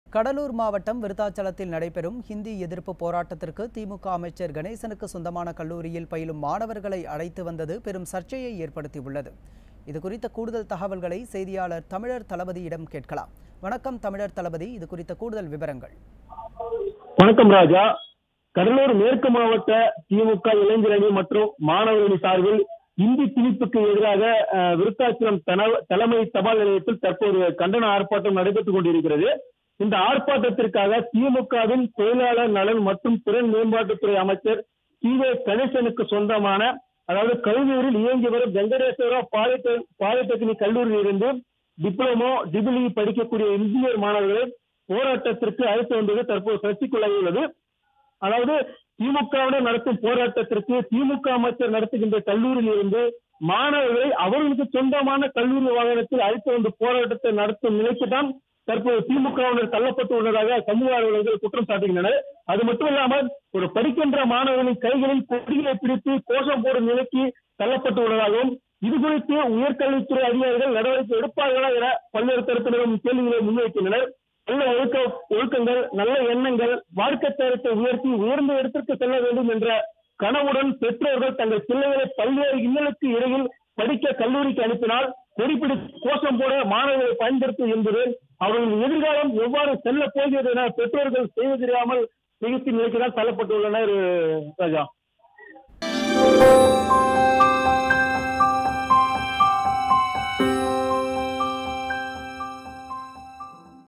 கடலூர் மாவட்டம் விருத்தாச்சலத்தில் நடைபெறும் ஹிந்தி எதிர்ப்பு போராட்டத்திற்கு திமுக அமைச்சர் கணேசனுக்கு சொந்தமான கல்லூரியில் பயிலும் மாணவர்களை அழைத்து வந்தது பெரும் சர்ச்சையை ஏற்படுத்தியுள்ளது இது குறித்த கூடுதல் தகவல்களை செய்தியாளர் தமிழர் தளபதியிடம் கேட்கலாம் வணக்கம் தமிழர் தளபதி இது குறித்த கூடுதல் விவரங்கள் வணக்கம் ராஜா கடலூர் மேற்கு மாவட்ட திமுக இளைஞர் அணி மற்றும் மாணவர் அணி சார்பில் இந்தி திணிப்புக்கு எதிராக அஹ், விருத்தாச்சலம் தன- தலைமை தபால் நிலையத்தில் தற்போது கண்டன ஆர்ப்பாட்டம் நடைபெற்றுக் கொண்டிருக்கிறது இந்த ஆர்ப்பாட்டத்திற்காக திமுகவின் தொழிலாளர் நலன் மற்றும் திறன் மேம்பாட்டுத்துறை அமைச்சர் சி வே கணேசனுக்கு சொந்தமான அதாவது கல்லூரியில் இயங்கி வரும் வெங்கடேஸ்வரா பாலிடெக் பாலிடெக்னிக் கல்லூரியில் இருந்து டிப்ளமோ டிகிரி படிக்கக்கூடிய இன்ஜினியர் மாணவர்களை போராட்டத்திற்கு அழைத்து வந்தது தற்போது சர்ச்சைக்குள்ளாகியுள்ளது அதாவது திமுகவுடன் நடத்தும் போராட்டத்திற்கு திமுக அமைச்சர் நடத்துகின்ற கல்லூரியில் இருந்து மாணவர்களை அவர்களுக்கு சொந்தமான கல்லூரி வாகனத்தில் அழைத்து வந்து போராட்டத்தை நடத்தும் நிலைக்கு தான் தற்போது திமுகவினர் தள்ளப்பட்டு உள்ளதாக சமூக ஆர்வலர்கள் குற்றம் சாட்டுகின்றனர் அது மட்டும் இல்லாமல் ஒரு படிக்கின்ற மாணவர்களின் கைகளில் கொடிகளை பிடித்து கோஷம் போடும் நிலைக்கு தள்ளப்பட்டு உள்ளதாகவும் இது குறித்து உயர்கல்வித்துறை அதிகாரிகள் நடவடிக்கை எடுப்பார்களா என பல்வேறு தரப்பினரும் கேள்விகளை முன்வைக்கின்றனர் நல்ல ஒழுக்க ஒழுக்கங்கள் நல்ல எண்ணங்கள் வாழ்க்கை தரத்தை உயர்த்தி உயர்ந்த இடத்திற்கு செல்ல வேண்டும் என்ற கனவுடன் பெற்றோர்கள் தங்கள் பிள்ளைகளை பல்வேறு இன்னலுக்கு இடையில் படிக்க கல்லூரிக்கு அனுப்பினால் கொடிப்பிடி கோஷம் போட மாணவர்களை பயன்படுத்தும் என்பது அவர்களின் எதிர்காலம் எவ்வாறு செல்ல போகிறது என பெற்றோர்கள் செய்து தெரியாமல் திகைத்து நிலைக்கு தான் தள்ளப்பட்டுள்ளனர் ராஜா